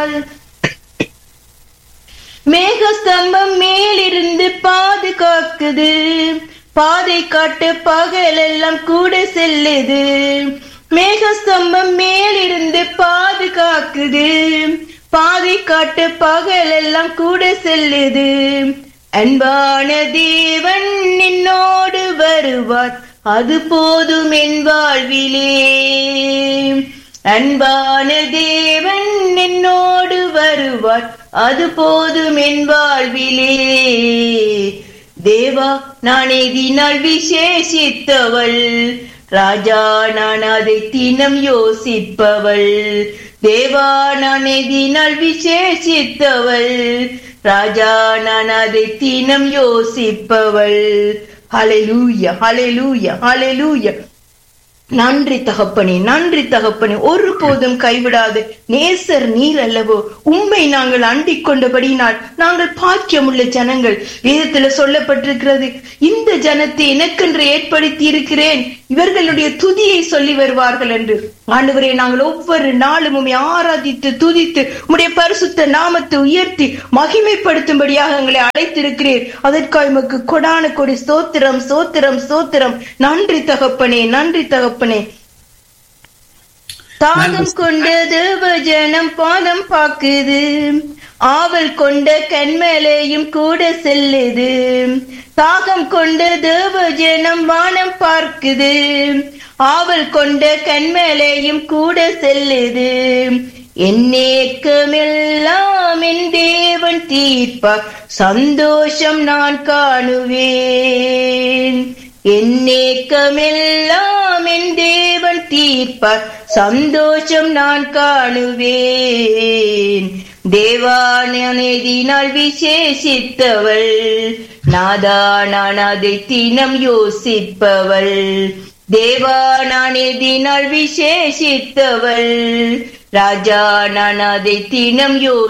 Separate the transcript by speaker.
Speaker 1: மேகஸ்தம்பம் மேலிருந்து பாதுகாக்குது பாதை காட்டு பகலெல்லாம் கூட செல்லுது மேகஸ்தம்பம் மேலிருந்து பாதுகாக்குது பாதை காட்டு பகலெல்லாம் கூட செல்லுது அன்பான தேவன் என்னோடு வருவார் அது போதும் என் வாழ்விலே அன்பான தேவன் என்னோடு வருவார் அது போதும் என் வாழ்விலே தேவா நான் எதினால் விசேஷித்தவள் ராஜா நான் அதை தினம் யோசிப்பவள் தேவா நான் எதினால் விசேஷித்தவள் ராஜா நான் அதை தினம் யோசிப்பவள் ஹalleluya ஹalleluya ஹalleluya நன்றி தகப்பனே நன்றி தகப்பனே ஒருபோதும் கைவிடாது நேசர் நீர் அல்லவோ உண்மை நாங்கள் அண்டிக் கொண்டபடினால் நாங்கள் பாக்கியமுள்ள ஜனங்கள் வேதத்துல சொல்லப்பட்டிருக்கிறது இந்த ஜனத்தை எனக்கென்று ஏற்படுத்தி இருக்கிறேன் இவர்களுடைய துதியை சொல்லி வருவார்கள் என்று ஆண்டவரே நாங்கள் ஒவ்வொரு நாளும் உம்மை ஆராதித்து துதித்து உம்முடைய பரிசுத்த நாமத்தை உயர்த்தி மகிமைப்படுத்தும்படியாக எங்களை அழைத்திருக்கிறீர் அதற்காக உமக்கு கொடான கொடி ஸ்தோத்திரம் ஸ்தோத்திரம் ஸ்தோத்திரம் நன்றி தகப்பனே நன்றி தகப்பனே தாகம் கொண்ட தேவ ஜனம் பாதம் பாக்குது ஆவல் கொண்ட கண்மலையும் கூட செல்லுது தாகம் கொண்ட தேவ ஜனம் வானம் பார்க்குது ஆவல் கொண்ட கண்மலையும் கூட செல்லுது என்னேக்கமெல்லாம் என் தேவன் தீர்ப்பார் சந்தோஷம் நான் காணுவேன் என்னேக்கமெல்லாம் என் தேவன் தீர்ப்பார் சந்தோஷம் நான் காணுவேன் தேவானதினால் விசேஷித்தவள் நாதா நான் அதை தினம் யோசிப்பவள் தேவா நான் எதினால் விசேஷித்தவள் ராஜா நான் அதை தினம் யோ